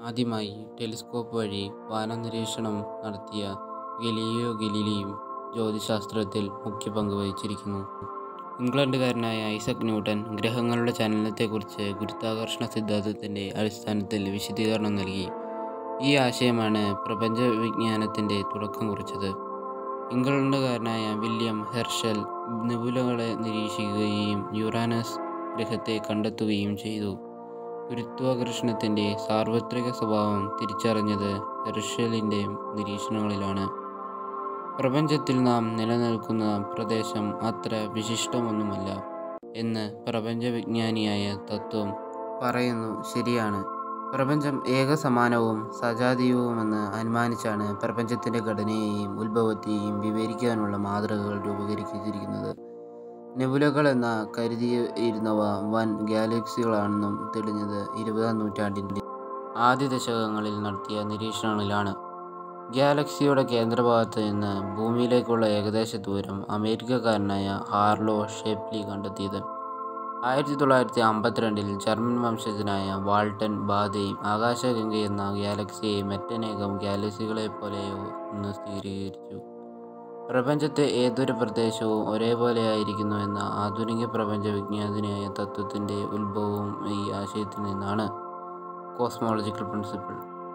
ആദ്യമായി ടെലിസ്കോപ്പ് വഴി വാനനിരീക്ഷണം നടത്തിയ ഗലീലിയോ ഗലീലിയും ജ്യോതിശാസ്ത്രത്തിൽ മുഖ്യ പങ്ക് വഹിച്ചിരിക്കുന്നു ഇംഗ്ലണ്ടുകാരനായ ഐസക് ന്യൂട്ടൻ ഗ്രഹങ്ങളുടെ ചലനത്തെക്കുറിച്ച് ഗുരുത്വാകർഷണ സിദ്ധാന്തത്തിൻ്റെ അടിസ്ഥാനത്തിൽ വിശദീകരണം നൽകി ഈ ആശയമാണ് പ്രപഞ്ച വിജ്ഞാനത്തിൻ്റെ തുടക്കം കുറിച്ചത് ഇംഗ്ലണ്ടുകാരനായ വില്യം ഹെർഷൽ നെബുലകളെ നിരീക്ഷിക്കുകയും യുറാനസ് ഗ്രഹത്തെ കണ്ടെത്തുകയും ചെയ്തു ഗുരുത്വാകർഷണത്തിൻ്റെ സാർവത്രിക സ്വഭാവം തിരിച്ചറിഞ്ഞത് ഹെർഷലിൻ്റെ നിരീക്ഷണങ്ങളിലാണ് പ്രപഞ്ചത്തിൽ നാം നിലനിൽക്കുന്ന പ്രദേശം അത്ര വിശിഷ്ടമൊന്നുമല്ല എന്ന് പ്രപഞ്ചവിജ്ഞാനിയായ തത്വം പറയുന്നു ശരിയാണ് പ്രപഞ്ചം ഏകസമാനവും സജാതീയവുമെന്ന് അനുമാനിച്ചാണ് പ്രപഞ്ചത്തിൻ്റെ ഘടനയെയും ഉത്ഭവത്തെയും വിവരിക്കാനുള്ള മാതൃകകൾ രൂപീകരിച്ചിരിക്കുന്നത് നെബുലകൾ എന്ന കരുതിയിരുന്നവ വൻ ഗാലക്സികളാണെന്നും തെളിഞ്ഞത് ഇരുപതാം നൂറ്റാണ്ടിൻ്റെ ആദ്യ ദശകങ്ങളിൽ നടത്തിയ നിരീക്ഷണങ്ങളിലാണ് ഗാലക്സിയുടെ കേന്ദ്രഭാഗത്ത് നിന്ന് ഭൂമിയിലേക്കുള്ള ഏകദേശ ദൂരം അമേരിക്കക്കാരനായ ഹാർലോ ഷേപ്ലി കണ്ടെത്തിയത് ആയിരത്തി തൊള്ളായിരത്തി അമ്പത്തിരണ്ടിൽ ജർമ്മൻ വംശജനായ വാൾട്ടൻ ബാധയും ആകാശഗംഗ എന്ന ഗാലക്സിയെ മറ്റനേകം ഗാലക്സികളെ പോലെയോ എന്ന് സ്ഥിരീകരിച്ചു പ്രപഞ്ചത്തെ ഏതൊരു പ്രദേശവും ഒരേപോലെയായിരിക്കുന്നു എന്ന ആധുനിക പ്രപഞ്ച വിജ്ഞാനിയായ തത്വത്തിൻ്റെ ഉത്ഭവവും ഈ ആശയത്തിൽ നിന്നാണ് കോസ്മോളജിക്കൽ പ്രിൻസിപ്പിൾ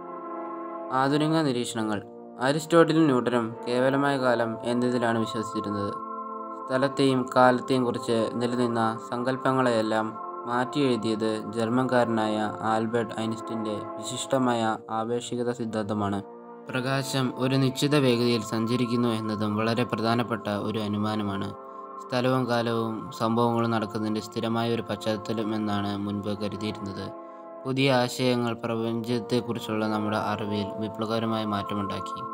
ആധുനിക നിരീക്ഷണങ്ങൾ അരിസ്റ്റോട്ടിലും ന്യൂട്ടനും കേവലമായ കാലം എന്നതിലാണ് വിശ്വസിച്ചിരുന്നത് സ്ഥലത്തെയും കാലത്തെയും കുറിച്ച് നിലനിന്ന സങ്കല്പങ്ങളെയെല്ലാം മാറ്റി എഴുതിയത് ജർമ്മൻകാരനായ ആൽബർട്ട് ഐൻസ്റ്റീൻ്റെ വിശിഷ്ടമായ ആപേക്ഷികത സിദ്ധാന്തമാണ് പ്രകാശം ഒരു നിശ്ചിത വേഗതയിൽ സഞ്ചരിക്കുന്നു എന്നതും വളരെ പ്രധാനപ്പെട്ട ഒരു അനുമാനമാണ് സ്ഥലവും കാലവും സംഭവങ്ങളും നടക്കുന്നതിൻ്റെ സ്ഥിരമായ ഒരു പശ്ചാത്തലം എന്നാണ് മുൻപ് കരുതിയിരുന്നത് പുതിയ ആശയങ്ങൾ പ്രപഞ്ചത്തെക്കുറിച്ചുള്ള നമ്മുടെ അറിവിൽ വിപ്ലവകരമായ മാറ്റമുണ്ടാക്കി